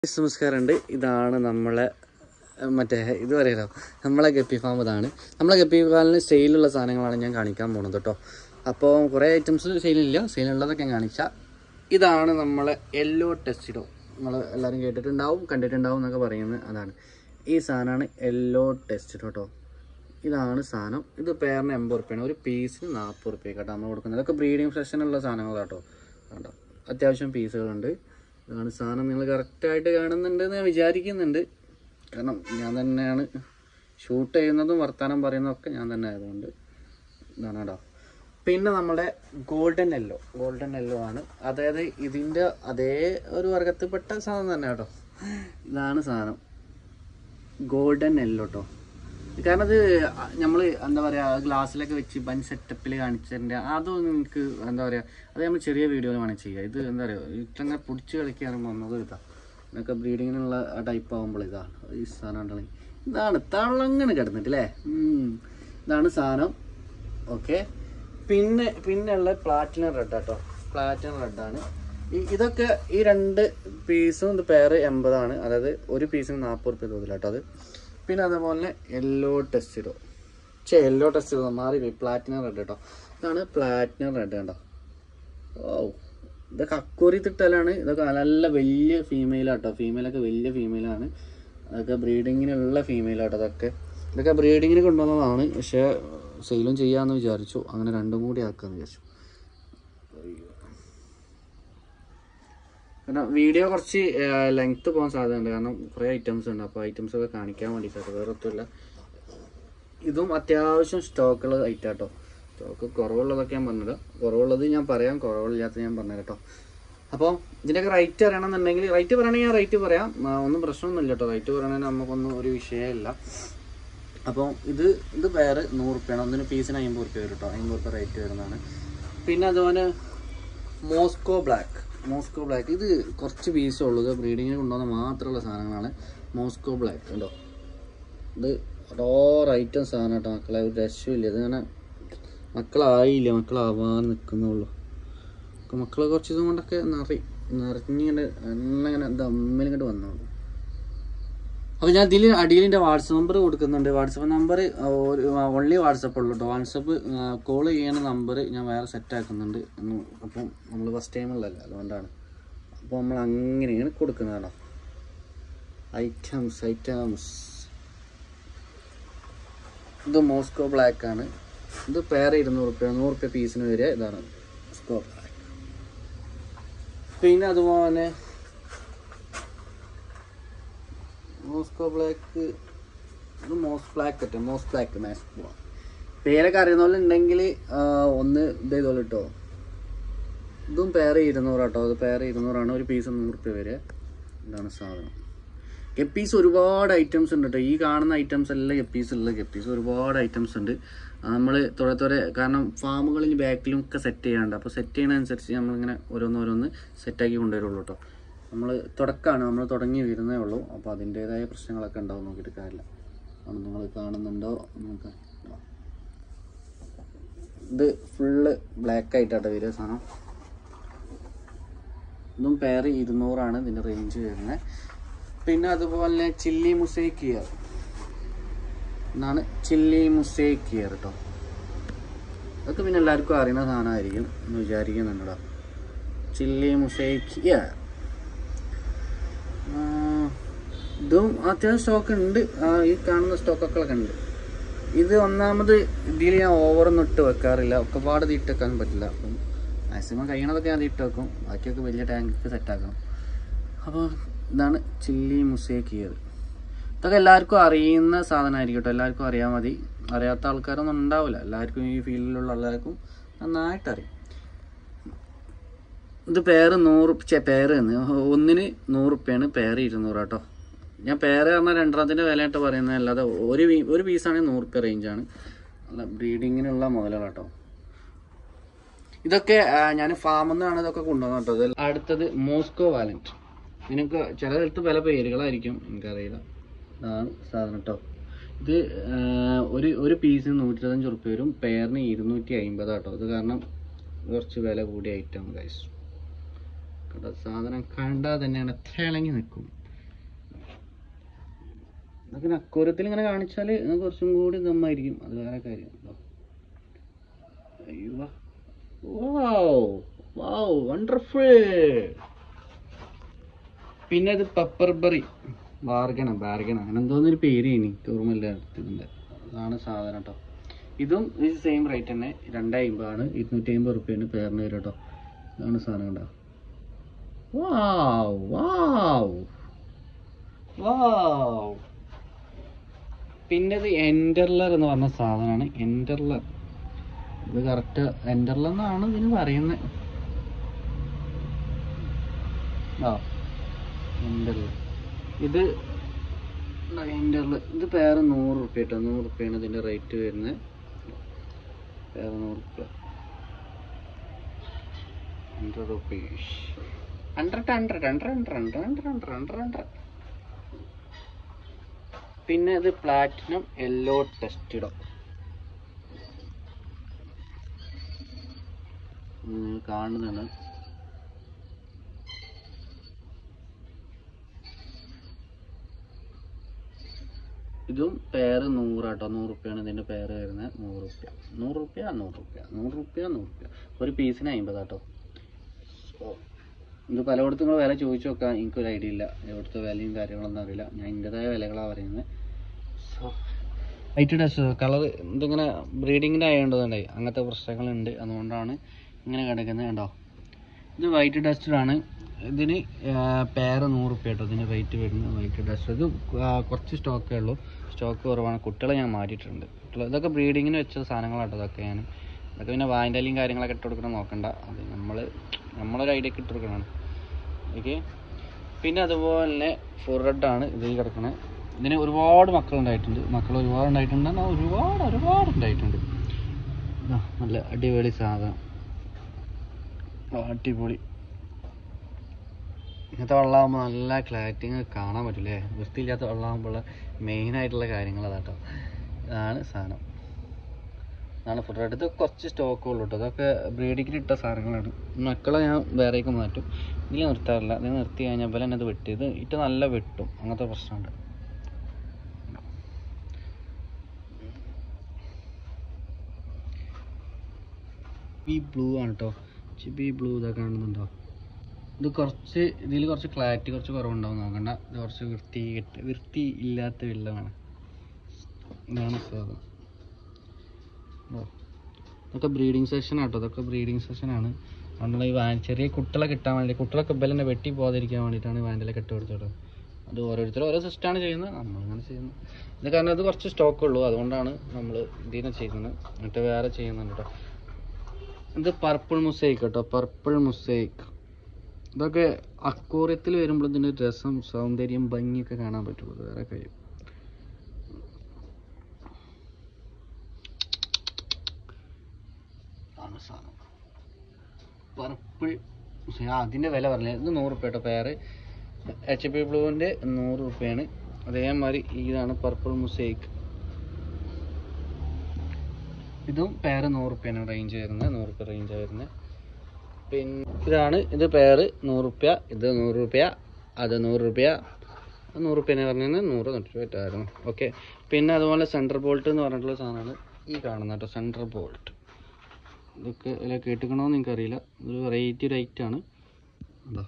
Guys, നമസ്കാരമുണ്ട് ഇതാണ് നമ്മളെ ഏഹ്, മറ്റേ ഇത് പറയാലോ നമ്മളെ ഗപ്പി ഫാം ഇതാണ് നമ്മളെ ഗപ്പി ഫാമിന് സെയിലുള്ള സാധനങ്ങളാണ് ഞാൻ കാണിക്കാൻ പോകുന്നത് കേട്ടോ അപ്പോൾ കുറേ ഐറ്റംസ് സെയിലില്ല സെയിലുള്ളതൊക്കെ ഞാൻ കാണിച്ചാൽ ഇതാണ് നമ്മളെ യെല്ലോ ടെസ്റ്റിഡോ നിങ്ങൾ എല്ലാവരും കേട്ടിട്ടുണ്ടാവും കണ്ടിട്ടുണ്ടാവും എന്നൊക്കെ പറയുന്നത് അതാണ് ഈ സാധനമാണ് യെല്ലോ ടെസ്റ്റിഡോ കേട്ടോ ഇതാണ് സാധനം ഇത് പേരിന് എൺപത് റുപ്യാണ് ഒരു പീസിന് നാൽപ്പത് റുപ്യ കേട്ടോ നമ്മൾ കൊടുക്കുന്നത് ഇതൊക്കെ ബ്രീഡിങ് സെഷനുള്ള സാധനങ്ങളാണ് കേട്ടോ കണ്ടോ അത്യാവശ്യം പീസുകളുണ്ട് ഇതാണ് സാധനം നിങ്ങൾ കറക്റ്റായിട്ട് കാണുന്നുണ്ട് എന്ന് ഞാൻ വിചാരിക്കുന്നുണ്ട് കാരണം ഞാൻ തന്നെയാണ് ഷൂട്ട് ചെയ്യുന്നതും വർത്തമാനം പറയുന്നതൊക്കെ ഞാൻ തന്നെ ആയതുകൊണ്ട് ഇതാണ് കേട്ടോ പിന്നെ നമ്മുടെ ഗോൾഡൻ യെല്ലോ ഗോൾഡൻ യെല്ലോ ആണ് അതായത് ഇതിൻ്റെ അതേ ഒരു വർഗത്തിൽപ്പെട്ട സാധനം തന്നെ കേട്ടോ ഇതാണ് സാധനം ഗോൾഡൻ യെല്ലോ കേട്ടോ കാരണം ഇത് നമ്മൾ എന്താ പറയുക ഗ്ലാസ്സിലൊക്കെ വെച്ച് ബൻ സെറ്റപ്പിൽ കാണിച്ചതിൻ്റെ അതൊന്നും എനിക്ക് എന്താ പറയുക അത് നമ്മൾ ചെറിയ വീഡിയോയിൽ വേണം ചെയ്യുക ഇത് എന്താ പറയുക ഇട്ടങ്ങനെ പിടിച്ച് കളിക്കാണ് വന്നത് ഇതാ ഇതൊക്കെ ബ്രീഡിങ്ങിനുള്ള ടൈപ്പ് ആകുമ്പോൾ ഇതാണ് ഈ സാധനം ഉണ്ടെങ്കിൽ ഇതാണ് തള്ളങ്ങനെ കിടന്നിട്ട് അല്ലേ ഉം. ഇതാണ് സാധനം ഓക്കെ പിന്നെ പിന്നെ ഉള്ള പ്ലാറ്റിനം റെഡ് കേട്ടോ പ്ലാറ്റിനം റെഡാണ് ഈ ഇതൊക്കെ ഈ രണ്ട് പീസും ഇത് പേര് എൺപതാണ് അതായത് ഒരു പീസിന് നാൽപ്പത് റുപ്യ തോതില്ല കേട്ടോ അത് പിന്നെ അതേപോലെ യെല്ലോ ടെസ്റ്റിഡോ ചേ യെല്ലോ ടെസ്റ്റിഡോ മാറി പോയി പ്ലാറ്റിനം റെഡ് കേട്ടോ ഇതാണ് പ്ലാറ്റിനം റെഡ് കേട്ടോ ഓ ഇതൊക്കെ അക്കോറി തിട്ടലാണ് ഇതൊക്കെ നല്ല വലിയ ഫീമെയിലാട്ടോ ഫീമെയിലൊക്കെ വലിയ ഫീമെയിലാണ് അതൊക്കെ ബ്രീഡിങ്ങിനുള്ള ഫീമെയിലാട്ടോ അതൊക്കെ ഇതൊക്കെ ബ്രീഡിങ്ങിന് കൊണ്ടുവന്നതാണ് പക്ഷേ സെയിലും ചെയ്യാമെന്ന് വിചാരിച്ചു അങ്ങനെ രണ്ടും കൂടി ആക്കാമെന്ന് വിചാരിച്ചു കാരണം വീഡിയോ കുറച്ച് ലെങ്ത് പോകാൻ സാധ്യതയുണ്ട് കാരണം കുറേ ഐറ്റംസ് ഉണ്ട് അപ്പോൾ ഐറ്റംസ് ഒക്കെ കാണിക്കാൻ വേണ്ടിയിട്ടാണ് വേറെ ഒത്തുമില്ല ഇതും അത്യാവശ്യം സ്റ്റോക്കുള്ള ഐറ്റം കേട്ടോ സ്റ്റോക്ക് കുറവുള്ളതൊക്കെ ഞാൻ പറഞ്ഞത് കുറവുള്ളത് ഞാൻ പറയാം കുറവില്ലാത്ത ഞാൻ പറഞ്ഞു കേട്ടോ അപ്പോൾ ഇതിൻ്റെയൊക്കെ റേറ്റ് അറിയണമെന്നുണ്ടെങ്കിൽ റേറ്റ് പറയണമെങ്കിൽ ഞാൻ റേറ്റ് പറയാം ആ, ഒന്നും പ്രശ്നമൊന്നുമില്ല കേട്ടോ റേറ്റ് പറയണമെങ്കിൽ നമുക്കൊന്നും ഒരു വിഷയമില്ല അപ്പോൾ ഇത് ഇത് വേറെ നൂറ് റുപ്യാണ് ഒന്നിന് പീസിന് അമ്പത് റുപ്യ വരും കേട്ടോ അമ്പത് റുപ്യ റേറ്റ് വരുന്നതാണ് പിന്നെ അതുപോലെ മോസ്കോ ബ്ലാക്ക് മോസ്കോ ബ്ലാക്ക് ഇത് കുറച്ച് പീസേ ഉള്ളൂ ഇത് ബ്രീഡിങ്ങിന് കൊണ്ടുവന്ന മാത്രമുള്ള സാധനങ്ങളാണ് മോസ്കോ ബ്ലാക്ക് കണ്ടോ ഇത് ഓരോ ഐറ്റം സാധനം കേട്ടോ മക്കളെ ഒരു രക്ഷമില്ല ഇത് ഇങ്ങനെ മക്കളായില്ല മക്കളാവാൻ നിൽക്കുന്നുള്ളൂ മക്കളെ കുറച്ച് ഇതും കൊണ്ടൊക്കെ നിറ നിറഞ്ഞിങ്ങനെ എല്ലാം ഇങ്ങനെ ദമ്മിലിങ്ങോട്ട് വന്നോളൂ അപ്പോൾ ഞാൻ ഇതിൽ അടിയിൽ എൻ്റെ വാട്സപ്പ് നമ്പർ കൊടുക്കുന്നുണ്ട് വാട്സപ്പ് നമ്പർ ഒരു ഓൺലി വാട്സപ്പ് ഉള്ളൂ കേട്ടോ വാട്സപ്പ് കോൾ ചെയ്യുന്ന നമ്പർ ഞാൻ വേറെ സെറ്റ് ആക്കുന്നുണ്ട് ഒന്ന് അപ്പം നമ്മൾ ഫസ്റ്റ് ടൈം ഉള്ളതല്ല അതുകൊണ്ടാണ് അപ്പോൾ നമ്മൾ അങ്ങനെയാണ് കൊടുക്കുന്നതാണ് ഐറ്റംസ് ഐറ്റംസ് ഇത് മോസ്കോ ബ്ലാക്ക് ആണ് ഇത് പേര് ഇരുന്നൂറ് റുപ്യ നൂറ് റുപ്യ പീസിന് വരിക ഇതാണ് മോസ്കോ ബ്ലാക്ക് പിന്നെ അതുപോലെ മോസ്കോ ബ്ലാക്ക് ഇത് മോസ് ബ്ലാക്ക് അറ്റേ മോസ് ബ്ലാക്ക് മാസ്കോ പേരൊക്കെ അറിയുന്ന പോലെ ഉണ്ടെങ്കിൽ ഒന്ന് ഇത് ചെയ്തോളൂ കേട്ടോ ഇതും പേര് ഇരുന്നൂറ് കേട്ടോ അത് പേര് ഇരുന്നൂറാണ് ഒരു പീസ് നൂറ് റുപ്യ വരെ ഇതാണ് സാധനം ഗപ്പീസ് ഒരുപാട് ഐറ്റംസ് ഉണ്ട് കേട്ടോ ഈ കാണുന്ന ഐറ്റംസ് എല്ലാം ഗപ്പീസ് ഉള്ള ഗപ്പീസ് ഒരുപാട് ഐറ്റംസ് ഉണ്ട് നമ്മൾ തുറ തുറ കാരണം ഫാമുകളിൽ ബാക്കിലും ഒക്കെ സെറ്റ് ചെയ്യാണ്ട് അപ്പോൾ സെറ്റ് ചെയ്യുന്നതനുസരിച്ച് നമ്മളിങ്ങനെ ഓരോന്നോരോന്ന് സെറ്റാക്കി കൊണ്ടുവരുള്ളൂ കേട്ടോ നമ്മൾ തുടക്കമാണ് നമ്മൾ തുടങ്ങി വരുന്നേ ഉള്ളൂ അപ്പോൾ അതിൻ്റേതായ പ്രശ്നങ്ങളൊക്കെ ഉണ്ടാവും നോക്കിയിട്ട് കാര്യമില്ല ആണ് നിങ്ങൾ കാണുന്നുണ്ടോ നമുക്ക് ഇത് ഫുള്ള് ബ്ലാക്ക് ആയിട്ടാട്ടോ വരിക സാധനം ഇതും പേര് ഇരുന്നൂറാണ് ഇതിൻ്റെ റേഞ്ച് വരുന്നത് പിന്നെ അതുപോലെ ചില്ലി മുസൈക്ക് ഇയർ എന്നാണ് ചില്ലി മുസൈക്ക് ഇയർ കേട്ടോ അതൊക്കെ പിന്നെ എല്ലാവർക്കും അറിയുന്ന സാധനമായിരിക്കും എന്ന് വിചാരിക്കുന്നുണ്ടോ ചില്ലി മുസൈക്ക് ഇയർ ഇതും അത്യാവശ്യം സ്റ്റോക്ക് ഉണ്ട് ആ, ഈ കാണുന്ന സ്റ്റോക്കൊക്കെ ഉണ്ട് ഇത് ഒന്നാമത് ഇതിൽ ഞാൻ ഓവറൊന്നും ഇട്ട് വെക്കാറില്ല ഒക്കെ പാട് ഇട്ട് വെക്കാൻ പറ്റില്ല അപ്പം മാക്സിമം കഴിയണതൊക്കെ ഞാൻ ഇട്ട് വെക്കും ബാക്കിയൊക്കെ വലിയ ടാങ്ക് സെറ്റാക്കണം അപ്പോൾ ഇതാണ് ചില്ലി മുസേക്ക് ഇയർ ഇതൊക്കെ എല്ലാവർക്കും അറിയുന്ന സാധനമായിരിക്കും കേട്ടോ എല്ലാവർക്കും അറിയാൻ മതി അറിയാത്ത ആൾക്കാരൊന്നും ഉണ്ടാവില്ല എല്ലാവർക്കും ഈ ഫീൽഡിലുള്ള എല്ലാവർക്കും നന്നായിട്ട് അറിയാം ഇത് പേര് നൂറ് ചെ പേര് എന്ന് ഒന്നിന് നൂറ് റുപ്യാണ് പേര് ഇരുന്നൂറ് കേട്ടോ ഞാൻ പേര് പറഞ്ഞാൽ രണ്ടെണ്ണത്തിൻ്റെ വിലയായിട്ട് പറയുന്നത് അല്ലാതെ ഒരു പീ- ഒരു പീസാണെങ്കിൽ നൂറ് റുപ്യ റേഞ്ചാണ് അല്ല ബ്രീഡിങ്ങിനുള്ള മുതലാണ് കേട്ടോ ഇതൊക്കെ ഞാൻ ഫാമിൽ നിന്നാണ് ഇതൊക്കെ കൊണ്ടുവന്നത് കേട്ടോ ഇത് അടുത്തത് മോസ്കോ വാലന്റ് നിനക്ക് ചില സ്ഥലത്ത് പല പേരുകളായിരിക്കും എനിക്കറിയില്ല ഇതാണ് സാധനം കേട്ടോ ഇത് ആ, ഒരു ഒരു പീസിന് നൂറ്റി ഇരുപത്തഞ്ച് റുപ്യ വരും പെയറിന് ഇരുന്നൂറ്റി അമ്പത് കേട്ടോ ഇത് കാരണം കുറച്ച് വില കൂടിയ ഐറ്റം ഗൈസ് കേട്ടോ സാധനം കണ്ടാൽ തന്നെയാണ് തിളങ്ങി നിൽക്കും ഇതൊക്കെ അക്കൂരത്തിൽ ഇങ്ങനെ കാണിച്ചാൽ കുറച്ചും കൂടി നന്നായിരിക്കും അത് വേറെ കാര്യം കേട്ടോ അയ്യോ വാവ് വാവ് വണ്ടർഫുൾ പിന്നെ ഇത് പെപ്പർ ബറി ബാർഗണ ബാർഗണ അങ്ങനെ എന്തോന്നൊരു പേര് എനിക്ക് ഓർമ്മയില്ല ഇതിൻ്റെ അതാണ് സാധനം കേട്ടോ ഇതും ഈ സെയിം റേറ്റ് തന്നെ രണ്ട് അമ്പതാണ് ഇരുന്നൂറ്റി അമ്പത് റുപ്യാണ് പേരിന് വരും കേട്ടോ ഇതാണ് സാധനം കേട്ടോ വാവ് വാവ് വാവ് പിന്നെ ഇത് എൻറ്റർലർ എന്ന് പറഞ്ഞ സാധനമാണ് എൻറ്റർലർ ഇത് കറക്റ്റ് എൻറ്റർലർ എന്നാണ് ഇതിന് പറയുന്നത് ആ എൻറ്റർലർ ഇത് എൻറ്റർലർ ഇത് പേര് നൂറ് റുപ്യ കേട്ടോ നൂറ് റുപ്യാണ് ഇതിൻ്റെ റേറ്റ് വരുന്നത് പേര് നൂറ് റുപ്യ hundred rupees hundred hundred hundred hundred hundred hundred hundred hundred പിന്നെ ഇത് പ്ലാറ്റിനം യെല്ലോ ടെസ്റ്റഡോ കാണുന്നുണ്ട് ഇതും പേര് നൂറാട്ടോ നൂറ് റുപ്യാണ് ഇതിൻ്റെ പേര് വരുന്നത് നൂറ് റുപ്യ നൂറ് റുപ്യ നൂറ് റുപ്യ നൂറ് റുപ്യ നൂറ് റുപ്യ ഒരു പീസിന് അമ്പതാട്ടോ ഇത് പലയിടത്തും നിങ്ങൾ വില ചോദിച്ചു നോക്കാം എനിക്കൊരു ഐഡിയ ഇല്ല എവിടുത്തെ വിലയും കാര്യങ്ങളൊന്നും അറിയില്ല ഞാൻ എൻ്റെതായ വിലകളാണ് പറയുന്നത് സോ വൈറ്റ് ഡസ്റ്റ് കളർ ഇതിങ്ങനെ ബ്രീഡിങ്ങിൻ്റെ ആയതുകൊണ്ടുണ്ടായി അങ്ങനത്തെ പ്രശ്നങ്ങളുണ്ട് അതുകൊണ്ടാണ് ഇങ്ങനെ കിടക്കുന്നത് കണ്ടോ ഇത് വൈറ്റ് ഡസ്റ്റഡ് ആണ് ഇതിന് പേര് നൂറ് റുപ്യ കേട്ടോ ഇതിന് റേറ്റ് വരുന്നത് വൈറ്റ് ഡസ്റ്റർ ഇത് ആ, കുറച്ച് സ്റ്റോക്കേ ഉള്ളൂ സ്റ്റോക്ക് കുറവാണ് കുട്ടികളെ ഞാൻ മാറ്റിയിട്ടുണ്ട് കുട്ടികൾ ഇതൊക്കെ ബ്രീഡിങ്ങിന് വെച്ച സാധനങ്ങളാട്ടോ ഇതൊക്കെ ഞാൻ ഇതൊക്കെ പിന്നെ വാൻഡലിയും കാര്യങ്ങളൊക്കെ ഇട്ട് കൊടുക്കണം നോക്കണ്ട അത് നമ്മൾ നമ്മളൊരു ഐഡിയ ഒക്കെ ഇട്ട് കൊടുക്കണം ഓക്കെ പിന്നെ അതുപോലെ തന്നെ ഫുറഡാണ് ഇതിൽ കിടക്കുന്നത് ഇതിന് ഒരുപാട് മക്കളുണ്ടായിട്ടുണ്ട് മക്കൾ ഒരുപാട് ഉണ്ടായിട്ടുണ്ട് എന്നാൽ ഒരുപാട് ഒരുപാട് ഉണ്ടായിട്ടുണ്ട് ഇതാ, നല്ല അടിപൊളി സാധനം ആ, അടിപൊളി ഇങ്ങനത്തെ വെള്ളമാകുമ്പോൾ നല്ല ക്ലാരിറ്റി കാണാൻ പറ്റില്ലേ വൃത്തിയില്ലാത്ത വെള്ളമാകുമ്പോൾ മെയിൻ ആയിട്ടുള്ള കാര്യങ്ങൾ അതാട്ടോ ഇതാണ് സാധനം ഇതാണ് ഫുഡ് ഇത് കുറച്ച് സ്റ്റോക്ക് ഉള്ളൂ കേട്ടോ അതൊക്കെ ബ്രീഡിങ്ങിന് ഇട്ട സാധനങ്ങളാണ് മക്കളെ ഞാൻ വേറേക്ക് മാറ്റും ഇതിൽ നിർത്താറില്ല ഇത് നിർത്തി കഴിഞ്ഞാൽ പോലെ തന്നെ ഇത് വെട്ടി ഇത് ഇട്ട് നല്ല വെട്ടും അങ്ങനത്തെ പ്രശ്നമുണ്ട് ഈ ബ്ലൂ ആണ് കേട്ടോ ചിബി ബ്ലൂ ഇതൊക്കെ കാണുന്നുണ്ടോ ഇത് കുറച്ച് ഇതിൽ കുറച്ച് ക്ലാരിറ്റി കുറച്ച് കുറവുണ്ടാവും നോക്കണ്ട ഇത് കുറച്ച് വൃത്തി കെട്ട് വൃത്തി ഇല്ലാത്ത വെള്ളമാണ് ഇതാണ് സാധനം ഓ ഇതൊക്കെ ബ്രീഡിങ് സെഷൻ ആട്ടോ ഇതൊക്കെ ബ്രീഡിങ് സെഷനാണ് അതുകൊണ്ടാണ് ഈ വാൻ ചെറിയ കുട്ടികളെ കിട്ടാൻ വേണ്ടി കുട്ടികളൊക്കെ ബെല്ലിനെ വെട്ടി പോകാതിരിക്കാൻ വേണ്ടിയിട്ടാണ് വാൻഡിലെ കെട്ട് കൊടുത്തത് അത് ഓരോരുത്തരും ഓരോ സിസ്റ്റമാണ് ചെയ്യുന്നത് നമ്മളങ്ങനെ ചെയ്യുന്നത് ഇത് കാരണം ഇത് കുറച്ച് സ്റ്റോക്ക് ഉള്ളൂ അതുകൊണ്ടാണ് നമ്മൾ ഇതിനെ ചെയ്യുന്നത് എന്നിട്ട് വേറെ ചെയ്യുന്നുണ്ട് കേട്ടോ ഇത് പർപ്പിൾ മുസൈക്ക് കേട്ടോ പർപ്പിൾ മുസൈക്ക് ഇതൊക്കെ അക്കൂറിയത്തിൽ വരുമ്പോൾ ഇതിൻ്റെ രസം സൗന്ദര്യം ഭംഗിയൊക്കെ കാണാൻ പറ്റുള്ളൂ ഇത് വേറെ കഴിയും ആണ് സാധനം പർപ്പിൾ അതിൻ്റെ വില പറഞ്ഞില്ല ഇത് നൂറ് റുപ്യ കേട്ടോ പേര് എച്ച് പി ബ്ലൂവിൻ്റെ നൂറ് റുപ്യാണ് അതേമാതിരി ഇതാണ് പർപ്പിൾ മുസൈക്ക് ഇതും പേര് നൂറ് റുപ്യാണ് റേഞ്ച് വരുന്നത് നൂറ് റുപ്യ റേഞ്ച് വരുന്നത് പിന്നെ ഇതാണ് ഇത് പേര് നൂറ് റുപ്യ ഇത് നൂറ് റുപ്യ അത് നൂറ് റുപ്യ നൂറ് റുപ്യനെ പറഞ്ഞാൽ നൂറ് നൂറ്റി പറ്റായിരുന്നു ഓക്കെ പിന്നെ അതുപോലെ സെൻട്രൽ ബോൾട്ട് എന്ന് പറഞ്ഞിട്ടുള്ള സാധനമാണ് ഈ കാണുന്നത് കേട്ടോ സെൻട്രൽ ബോൾട്ട് ഇതൊക്കെ ഇല്ല കേട്ടിക്കണമെന്ന് എനിക്കറിയില്ല ഒരു വെറൈറ്റി റേറ്റ് ആണ് എന്താ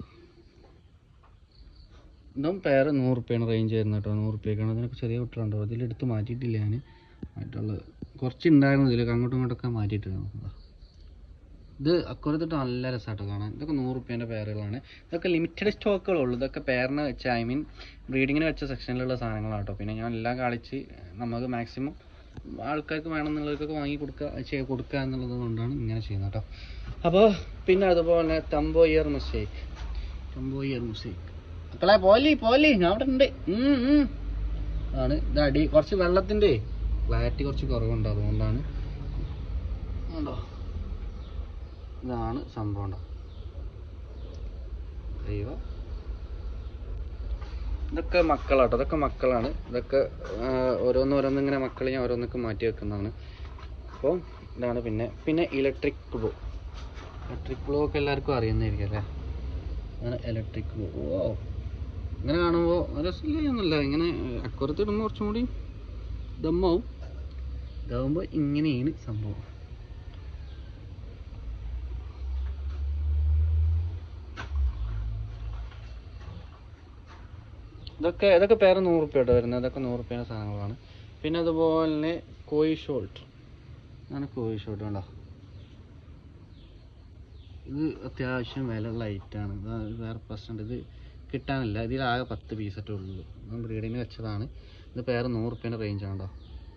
ഇതും പേര് നൂറ് റുപ്യാണ് റേഞ്ച് വരുന്നത് കേട്ടോ നൂറ് റുപ്യക്കാണ് അതിനൊക്കെ ചെറിയ കുട്ടികളുണ്ടോ അതിലെടുത്ത് മാറ്റിയിട്ടില്ല ഞാൻ ആയിട്ടുള്ളത് കുറച്ച് ഉണ്ടായിരുന്നു ഇതിലൊക്കെ അങ്ങോട്ടും ഇങ്ങോട്ടൊക്കെ മാറ്റിയിട്ടാണ് ഇത് അക്കുറത്തിട്ട് നല്ല രസമായിട്ട് കാണാൻ ഇതൊക്കെ നൂറ് റുപ്യേൻ്റെ പേരുകളാണ് ഇതൊക്കെ ലിമിറ്റഡ് സ്റ്റോക്കുകളുള്ളൂ ഇതൊക്കെ പേരിന് വെച്ച ഐ മീൻ ബ്രീഡിങ്ങിന് വെച്ച സെക്ഷനിലുള്ള സാധനങ്ങളാണ് കേട്ടോ പിന്നെ ഞാൻ എല്ലാം കളിച്ച് നമുക്ക് മാക്സിമം ആൾക്കാർക്ക് വേണമെന്നുള്ളവർക്കൊക്കെ വാങ്ങി കൊടുക്കുക ചെയ്ത് കൊടുക്കുക എന്നുള്ളത് കൊണ്ടാണ് ഇങ്ങനെ ചെയ്യുന്നത് കേട്ടോ അപ്പോൾ പിന്നെ അതുപോലെ തമ്പോയർ മിസ്റ്റേക്ക് തമ്പോയർ മിസ്റ്റേക്ക് മക്കളെ പോലി പോലി ഞാൻ അവിടെ ഉണ്ട് ഉം, ഉം. ആണ് ഇത് അടി കുറച്ച് വെള്ളത്തിൻ്റെ ക്ലാരിറ്റി കുറച്ച് കുറവുണ്ട് അതുകൊണ്ടാണ് ഉണ്ടോ ഇതാണ് സംഭവം ഉണ്ടോ ദൈവ ഇതൊക്കെ മക്കളാട്ടോ ഇതൊക്കെ മക്കളാണ് ഇതൊക്കെ ആ, ഓരോന്ന് ഓരോന്ന് ഇങ്ങനെ മക്കളെ ഞാൻ ഓരോന്നൊക്കെ മാറ്റി വെക്കുന്നതാണ് അപ്പോൾ ഇതാണ് പിന്നെ പിന്നെ ഇലക്ട്രിക് ബ്ലൂ ഇലക്ട്രിക് ബ്ലൂ ഒക്കെ എല്ലാവർക്കും അറിയുന്നതായിരിക്കും അല്ലേ അതാണ് ഇലക്ട്രിക് ബ്ലൂ ഓ ഇങ്ങനെ കാണുമ്പോൾ രസമില്ല ഇങ്ങനെ അക്കുറത്ത് ഇടുമ്പോൾ കുറച്ചും കൂടി ദമ്മാവും ഇതാവുമ്പോൾ ഇങ്ങനെയാണ് സംഭവം ഇതൊക്കെ ഇതൊക്കെ പേര് നൂറ് റുപ്യ കേട്ടോ വരുന്നത് ഇതൊക്കെ നൂറ് റുപ്യേൻ്റെ സാധനങ്ങളാണ് പിന്നെ അതുപോലെ തന്നെ കോയി ഷോൾട്ട് അങ്ങനെ കോയി ഷോൾട്ട് കണ്ടോ ഇത് അത്യാവശ്യം വിലയുള്ള ഐറ്റാണ് ഇത് വേറെ പ്രശ്നമുണ്ട് ഇത് കിട്ടാനില്ല ഇതിലാകെ പത്ത് പീസറ്റേ ഉള്ളൂ ഞാൻ ബ്രീഡിന് വെച്ചതാണ് ഇത് പേര് നൂറ് റുപ്യേൻ്റെ റേഞ്ച് ആണോ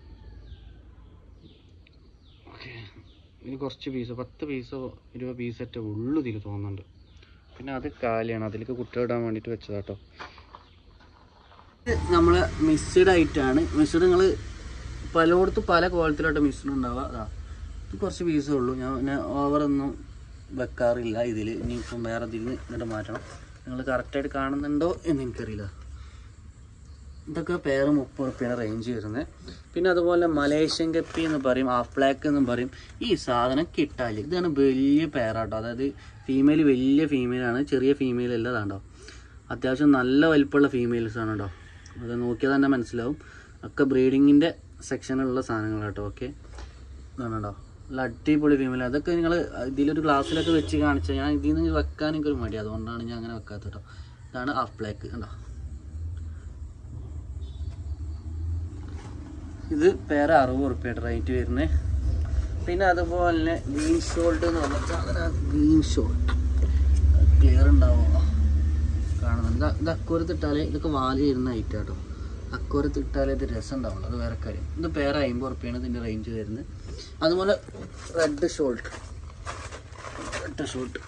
ഓക്കെ ഇതിൽ കുറച്ച് പീസ് പത്ത് പീസോ ഇരുപത് പീസറ്റേ ഉള്ളൂ ഇതിൽ തോന്നുന്നുണ്ട് പിന്നെ അത് കാലിയാണ് അതിലേക്ക് കുട്ടികളിടാൻ വേണ്ടിയിട്ട് വെച്ചതാട്ടോ നമ്മൾ മിക്സ്ഡ് ആയിട്ടാണ് മിക്സ്ഡ് നിങ്ങൾ പലയിടത്തും പല ക്വാളിറ്റിയിലായിട്ട് മിക്സ്ഡ് ഉണ്ടാവുക അതാ ഇത് കുറച്ച് പീസേ ഉള്ളൂ ഞാൻ പിന്നെ ഓവറൊന്നും വെക്കാറില്ല ഇതിൽ ഇനിയിപ്പം വേറെ ഇതിൽ നിന്ന് ഇങ്ങോട്ട് മാറ്റണം നിങ്ങൾ കറക്റ്റായിട്ട് കാണുന്നുണ്ടോ എന്ന് എനിക്കറിയില്ല ഇതൊക്കെ പേര് മുപ്പത് റുപ്യാണ് റേഞ്ച് വരുന്നത് പിന്നെ അതുപോലെ മലേഷ്യൻ കപ്പി എന്ന് പറയും ഹാഫ് ബ്ലാക്ക് എന്ന് പറയും ഈ സാധനം കിട്ടാല്ല ഇതാണ് വലിയ പേരാട്ടോ അതായത് ഫീമെയിൽ വലിയ ഫീമെയിലാണ് ചെറിയ ഫീമെയിൽ അല്ല അതാണ്ടോ അത്യാവശ്യം നല്ല വലിപ്പമുള്ള ഫീമെയിൽസ് ആണ് കേട്ടോ അത് നോക്കിയാൽ തന്നെ മനസ്സിലാവും ഒക്കെ ബ്രീഡിങ്ങിൻ്റെ സെക്ഷനിലുള്ള സാധനങ്ങളാട്ടോ ഓക്കെ ഇതാണോ നല്ല അടിപൊളി ഫീമെയിൽ അതൊക്കെ നിങ്ങൾ ഇതിലൊരു ഗ്ലാസ്സിലൊക്കെ വെച്ച് കാണിച്ചാൽ ഞാൻ ഇതിൽ നിന്ന് വെക്കാൻ എനിക്കൊരു മടി അതുകൊണ്ടാണ് ഞാൻ അങ്ങനെ വെക്കാത്തത് കേട്ടോ ഇതാണ് ഹാഫ് ബ്ലാക്ക് കണ്ടോ ഇത് പേര് അറുപത് ഉറുപ്പ്യയുടെ റേറ്റ് വരുന്നത് പിന്നെ അതുപോലെ തന്നെ ഗ്രീൻ ഷോൾട്ട് എന്ന് പറഞ്ഞ സാധനം ഗ്രീൻ ഷോൾട്ട് ക്ലിയർ ഉണ്ടാവുമോ കാണുന്നുണ്ട് ഇത് ഇത് അക്കോരത്തിട്ടാലേ ഇതൊക്കെ വാല് വരുന്ന ഐറ്റം കേട്ടോ അക്കോരത്തിട്ടാലേ ഇത് രസം ഉണ്ടാവുള്ളൂ അത് വേറെ കാര്യം ഇത് പേര് അമ്പത് ഉറുപ്പ്യാണ് ഇതിൻ്റെ റേഞ്ച് വരുന്നത് അതുപോലെ റെഡ് ഷോൾട്ട് റെഡ് ഷോൾട്ട്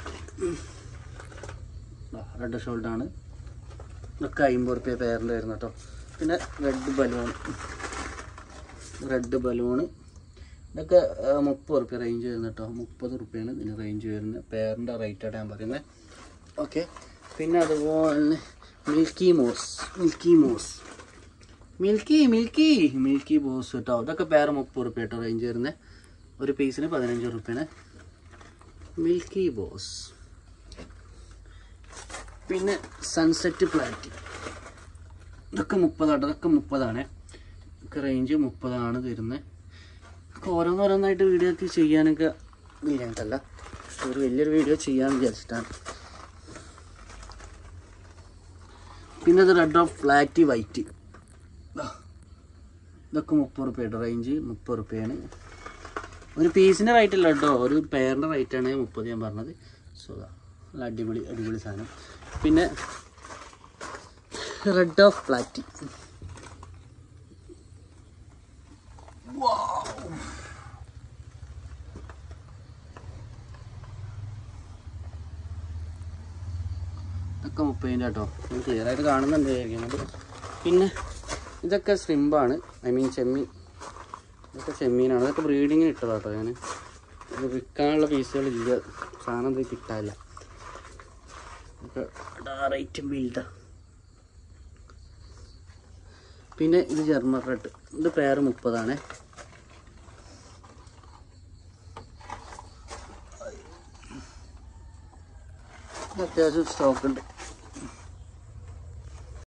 റെഡ് ഷോൾട്ടാണ് ഇതൊക്കെ അമ്പത് ഉറുപ്പ്യ പേരിൻ്റെ വരുന്നത് കേട്ടോ പിന്നെ റെഡ് ബലൂൺ റെഡ് ബലൂണ് ഇതൊക്കെ ആ, മുപ്പത് റുപ്യ റേഞ്ച് വരുന്നത് കേട്ടോ മുപ്പത് റുപ്യാണ് ഇതിന് റേഞ്ച് വരുന്നത് പേരിൻ്റെ റേറ്റാണ് ഞാൻ പറയുന്നത് ഓക്കെ പിന്നെ അതുപോലെ മിൽക്കി മോസ് മിൽക്കി മോസ് മിൽക്കി മിൽക്കി മിൽക്കി ബോസ് കേട്ടോ ഇതൊക്കെ പേര് മുപ്പത് റുപ്യ കേട്ടോ റേഞ്ച് വരുന്നത് ഒരു പീസിന് പതിനഞ്ച് റുപ്യാണ് മിൽക്കി ബോസ് പിന്നെ സൺസെറ്റ് പ്ലാറ്റ് ഇതൊക്കെ മുപ്പതാട്ടോ ഇതൊക്കെ മുപ്പതാണ് ഒക്കെ റേഞ്ച് മുപ്പതാണ് തരുന്നത് ഒക്കെ ഓരോന്നോരോന്നായിട്ട് വീഡിയോ ഒക്കെ ചെയ്യാനൊക്കെ ഇല്ലാണ്ടല്ല ഒരു വലിയൊരു വീഡിയോ ചെയ്യാൻ വിചാരിച്ചിട്ടാണ് പിന്നെ ഇത് റെഡ് ഓഫ് ഫ്ലാറ്റ് വൈറ്റ് ഇതൊക്കെ മുപ്പത് റുപ്യയുടെ റേഞ്ച് മുപ്പത് റുപ്യാണ് ഒരു പീസിൻ്റെ റേറ്റ് അല്ല കേട്ടോ ഒരു പെയറിൻ്റെ റേറ്റാണ് മുപ്പത് ഞാൻ പറഞ്ഞത് സോ നല്ല അടിപൊളി അടിപൊളി സാധനം പിന്നെ റെഡ് ഓഫ് ഫ്ലാറ്റ് ഇതൊക്കെ മുപ്പതിൻ്റെ കേട്ടോ ക്ലിയർ ആയിട്ട് കാണുന്നുണ്ട് വിചാരിക്കുന്നത് പിന്നെ ഇതൊക്കെ ശ്രിമ്പാണ് ഐ മീൻ ചെമ്മീൻ ഇതൊക്കെ ചെമ്മീനാണ് ഇതൊക്കെ ബ്രീഡിങ്ങിന് ഇട്ടതാ കേട്ടോ ഞാൻ ഇത് വിൽക്കാനുള്ള പീസുകൾ ഇല്ല സാധനം ഇത് കിട്ടാനില്ല ഇതൊക്കെ റേറ്റ് ബിൽഡാ പിന്നെ ഇത് ജർമ്മൻ റെഡ് ഇത് പേര് മുപ്പതാണ് അത്യാവശ്യം സ്റ്റോക്ക് ഉണ്ട്